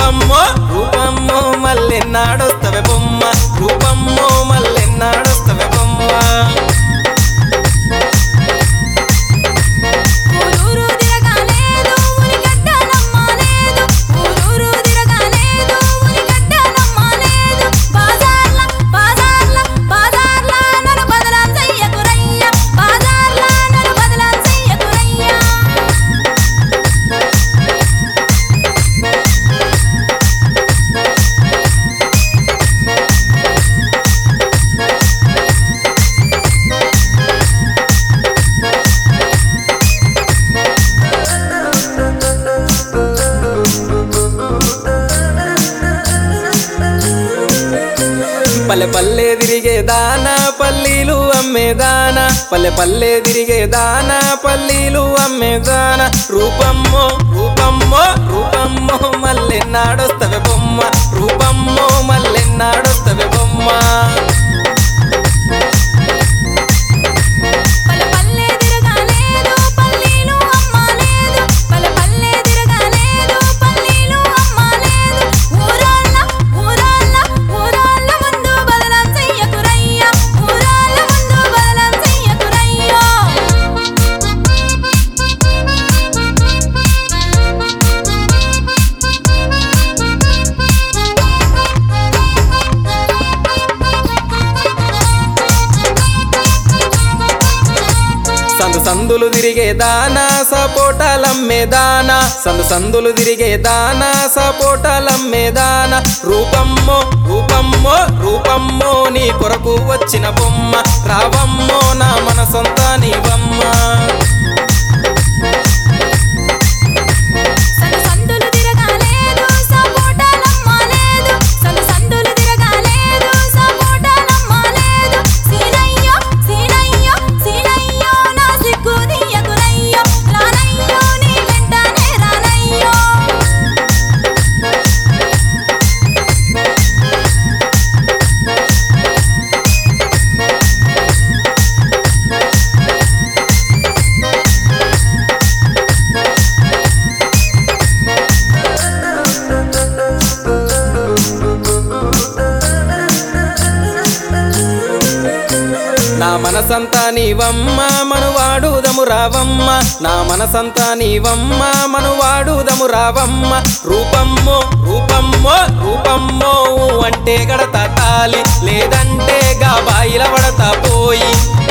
రూపమ్మో రూపమ్మో మళ్ళెన్నాడొస్తవే బొమ్మ రూపమ్మో మళ్ళెన్నాడొస్తవే బొమ్మ ఊరూరు తిరగలేదు ఉనిగడ్డ నమ్మలేదు ఊరూరు తిరగలేదు ఉనిగడ్డ నమ్మలేదు బాజార్ల బాజార్ల బాజార్ల నన్ను బదలాం చెయ్యకురయ్య బాజార్ల నన్ను బదలాం చెయ్యకురయ్య పల్లె పల్లె తిరిగే దానా పల్లీలు అమ్మేదానా పల్లె పల్లె తిరిగే దానా పల్లీలు అమ్మేదానా రూపమ్మో రూపమ్మో రూపమ్మో మళ్ళెన్నాడొస్తవే బొమ్మ రూపమ్మో మళ్ళెన్నాడొస్తవే బొమ్మ పల్లె పల్లె తిరగలేదు పల్లీలు అమ్మలేదు పల్లె పల్లె తిరగలేదు పల్లీలు అమ్మలేదు ఊరాళ్ళ ఊరాళ్ళ ఊరాళ్ళ ముందు బదలం చెయ్యకురయ్య ఊరాళ్ళ ముందు బదలం చెయ్యకురయ్యో సందు సందులు తిరిగే దానా సపోటాలమ్మే దానా సందు సందులు తిరిగే దానా సపోటాలమ్మే దానా రూపమ్మో రూపమ్మో రూపమ్మో నీ కొరకు వచ్చిన బొమ్మ రావమ్మో నా మనసొంత నీవమ్మ సందు సందులు తిరగలేదు సపోటాలమ్మలేదు సందు సందులు తిరగలేదు సపోటాలమ్మలేదు సీనయ్యో సీనయ్యో సీనయ్యో నా సిగ్గు తీయకురయ్యో రానయ్యో నీ వెంటనే రానయ్యో నా మనసంతా నీవమ్మ మనువాడుదము రావమ్మ నా మనసంతా నీవమ్మ మనువాడుదము రావమ్మ రూపమ్మో రూపమ్మో రూపమ్మో అంటే గడత తాలి లేదంటే గా బాయిల పడతా పోయి